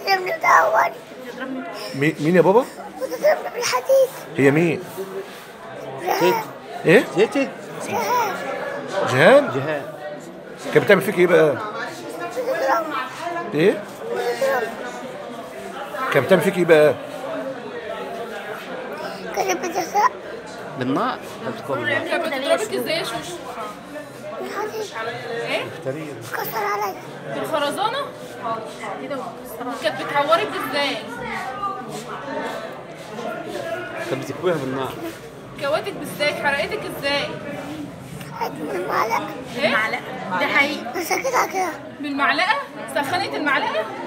بتضربني بتعورني مي- مين يا بابا بتضربني بالحديد هي مين رهاب ايه تيتي رهاب جهان جهاد كانت بتعمل فيك ايه بقى بتضربني ايه بتضربني كانت بتعمل فيك ايه بقى كانت بتسرق بالنار بتكون بالنار كانت بتضربك ازاي يا شوشو؟ بالحديد ايه؟ كسر عليا بالخرزانة؟ كانت بتعورك ازاي؟ كانت بتكويها بالنار كواتك ازاي؟ حرقتك ازاي؟ خدت من المعلقة ايه؟ معلقه ده حقيقي مسكتها كده بالمعلقة؟ سخنت المعلقة؟